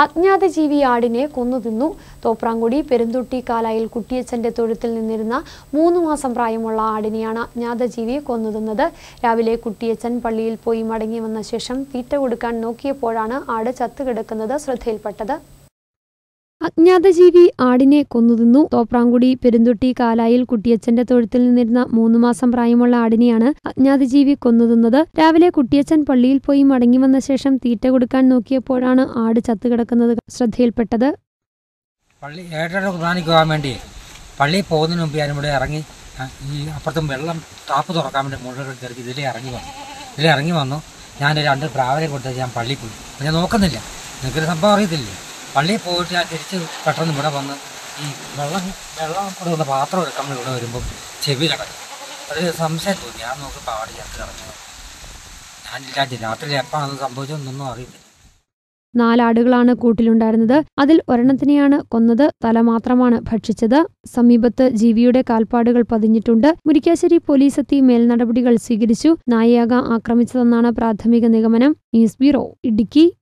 അജ്ഞാത ജീവി ആടിനെ കൊന്നുതിന്നു തോപ്രാങ്കുടി പെരുന്തുട്ടി കാലായിൽ കുട്ടിയച്ചന്റെ തൊഴുത്തിൽ നിന്നിരുന്ന മൂന്ന് മാസം പ്രായമുള്ള ആടിനെയാണ് അജ്ഞാത ജീവി കൊന്നുതിന്നത് രാവിലെ കുട്ടിയച്ചൻ പള്ളിയിൽ പോയി മടങ്ങി വന്ന ശേഷം തീറ്റ കൊടുക്കാൻ നോക്കിയപ്പോഴാണ് ആട് ചത്തുകിടക്കുന്നത് ശ്രദ്ധയിൽപ്പെട്ടത് അജ്ഞാതജീവി ആടിനെ കൊന്നുതിന്നു തോപ്രാങ്കുടി പെരുന്തുട്ടി കാലായിൽ കുട്ടിയച്ചന്റെ തൊഴുത്തിൽ നിന്നിരുന്ന മൂന്ന് മാസം പ്രായമുള്ള ആടിനെയാണ് അജ്ഞാതജീവി കൊന്നുതിന്നത് രാവിലെ കുട്ടിയച്ചൻ പള്ളിയിൽ പോയി മടങ്ങി വന്ന ശേഷം തീറ്റ കൊടുക്കാൻ നോക്കിയപ്പോഴാണ് ആട് ചത്തുകിടക്കുന്നത് ശ്രദ്ധയിൽപ്പെട്ടത് പള്ളി ഏഴര കുർബാനയ്ക്ക് പോകാൻ വേണ്ടി പള്ളിയിൽ പോകുന്നതിന് മുമ്പ് ഞാനിവിടെ ഇറങ്ങി ആ, ഈ അപ്പുറത്തും വെള്ളം ടാപ്പ് തുറക്കാൻ വേണ്ടി മുഴുവൻ കയറി ഇതിലേ ഇറങ്ങി വന്നു ഇതിലേ ഇറങ്ങി വന്നു ഞാൻ രണ്ട് പ്രാവരെ കൊടുത്ത് ഞാൻ പള്ളിയിൽ പോയി അപ്പോൾ ഞാൻ നോക്കുന്നില്ല നിനക്കൊരു സംഭവം അറിയത്തില്ലേ പള്ളിയിൽ പോയിട്ട് ഞാൻ തിരിച്ച് പെട്ടെന്ന് ഇവിടെ വന്ന് ഈ വെള്ളം വെള്ളം കൊടുക്കുന്ന പാത്രം എടുക്കാൻ വേണ്ടി ഇവിടെ വരുമ്പം ചെവി കിടക്കും അത് സംശയം തോന്നി ഞാൻ നോക്കുമ്പോൾ അവിടെ ചത്ത് കിടന്നു ഞാനില്ല രാത്രി എപ്പോഴാണ് സംഭവിച്ചതെന്നൊന്നും അറിയില്ല നാലാടുകളാണ് കൂട്ടിലുണ്ടായിരുന്നത് അതിൽ ഒരെണ്ണത്തിനെയാണ് കൊന്നത് തല മാത്രമാണ് ഭക്ഷിച്ചത് സമീപത്ത് ജീവിയുടെ കാൽപ്പാടുകൾ പതിഞ്ഞിട്ടുണ്ട് മുരിക്കാശ്ശേരി പോലീസ് എത്തി മേൽനടപടികൾ സ്വീകരിച്ചു നായയാക ആക്രമിച്ചതെന്നാണ് പ്രാഥമിക നിഗമനം ന്യൂസ് ബ്യൂറോ ഇടുക്കി